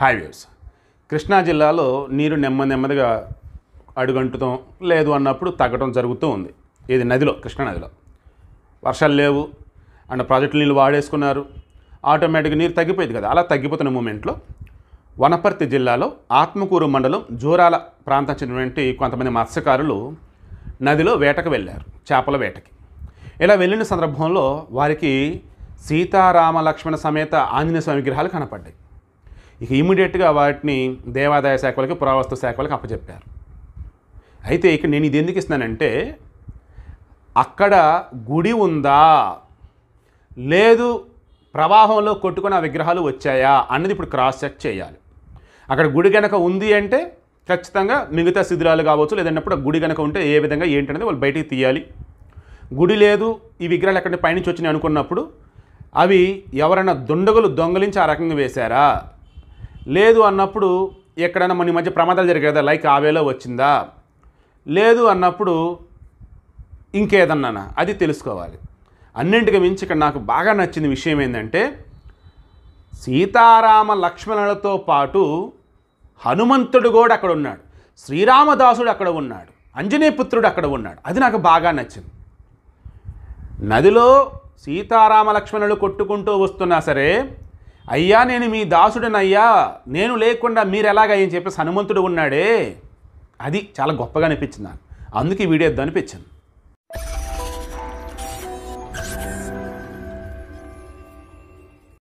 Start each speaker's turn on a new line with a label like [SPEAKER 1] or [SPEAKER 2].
[SPEAKER 1] hi views Krishna జిల్లాలో నీరు నెమ్మది నెమ్మదిగా అడుగంటుతాం లేదు అన్నప్పుడు తగ్గడం జరుగుతూ ఉంది ఇది నదిలో కృష్ణా నదిలో వర్షాలు లేవు అండ్ ప్రాజెక్టు నీళ్ళు వాడేసుకున్నారు ఆటోమేటిక్గా నీరు తగ్గిపోయింది కదా అలా తగ్గిపోతున్న మూమెంట్లో వనపర్తి జిల్లాలో ఆత్మకూరు మండలం జూరాల ప్రాంతం చెందినటువంటి కొంతమంది మత్స్యకారులు నదిలో వేటకు వెళ్ళారు చేపల వేటకి ఇలా వెళ్ళిన సందర్భంలో వారికి సీతారామ లక్ష్మణ సమేత ఆంజనేయ స్వామి విగ్రహాలు కనపడ్డాయి ఇక ఇమీడియట్గా వాటిని దేవాదాయ శాఖ వాళ్ళకి పురావస్తు శాఖ వాళ్ళకి అప్పచెప్పారు అయితే ఇక్కడ నేను ఇది ఎందుకు ఇస్తున్నానంటే అక్కడ గుడి ఉందా లేదు ప్రవాహంలో కొట్టుకున్న ఆ విగ్రహాలు వచ్చాయా అన్నది ఇప్పుడు క్రాస్ చెక్ చేయాలి అక్కడ గుడి గనక ఉంది అంటే ఖచ్చితంగా మిగతా శిథిలాలు కావచ్చు లేదన్నప్పుడు ఆ గుడి గనక ఉంటే ఏ విధంగా ఏంటనేది వాళ్ళు బయటికి తీయాలి గుడి లేదు ఈ విగ్రహాలు ఎక్కడి నుంచి పైనుంచి వచ్చినాయి అనుకున్నప్పుడు అవి ఎవరైనా దుండగులు దొంగలించి ఆ రకంగా వేశారా లేదు అన్నప్పుడు ఎక్కడైనా మన ఈ మధ్య ప్రమాదాలు జరిగాయి కదా లైక్ ఆవేలో వచ్చిందా లేదు అన్నప్పుడు ఇంకేదన్నానా అది తెలుసుకోవాలి అన్నింటికి మించి ఇక్కడ నాకు బాగా నచ్చిన విషయం ఏంటంటే సీతారామ లక్ష్మణులతో పాటు హనుమంతుడు కూడా అక్కడ ఉన్నాడు శ్రీరామదాసుడు అక్కడ ఉన్నాడు అంజనీపుత్రుడు అక్కడ ఉన్నాడు అది నాకు బాగా నచ్చింది నదిలో సీతారామ లక్ష్మణులు కొట్టుకుంటూ వస్తున్నా సరే అయ్యా నేను మీ దాసుడినయ్యా నేను లేకుండా మీరు ఎలాగ అని చెప్పేసి హనుమంతుడు ఉన్నాడే అది చాలా గొప్పగా అనిపించింది నాకు అందుకే ఈ వీడియో వద్దు అనిపించింది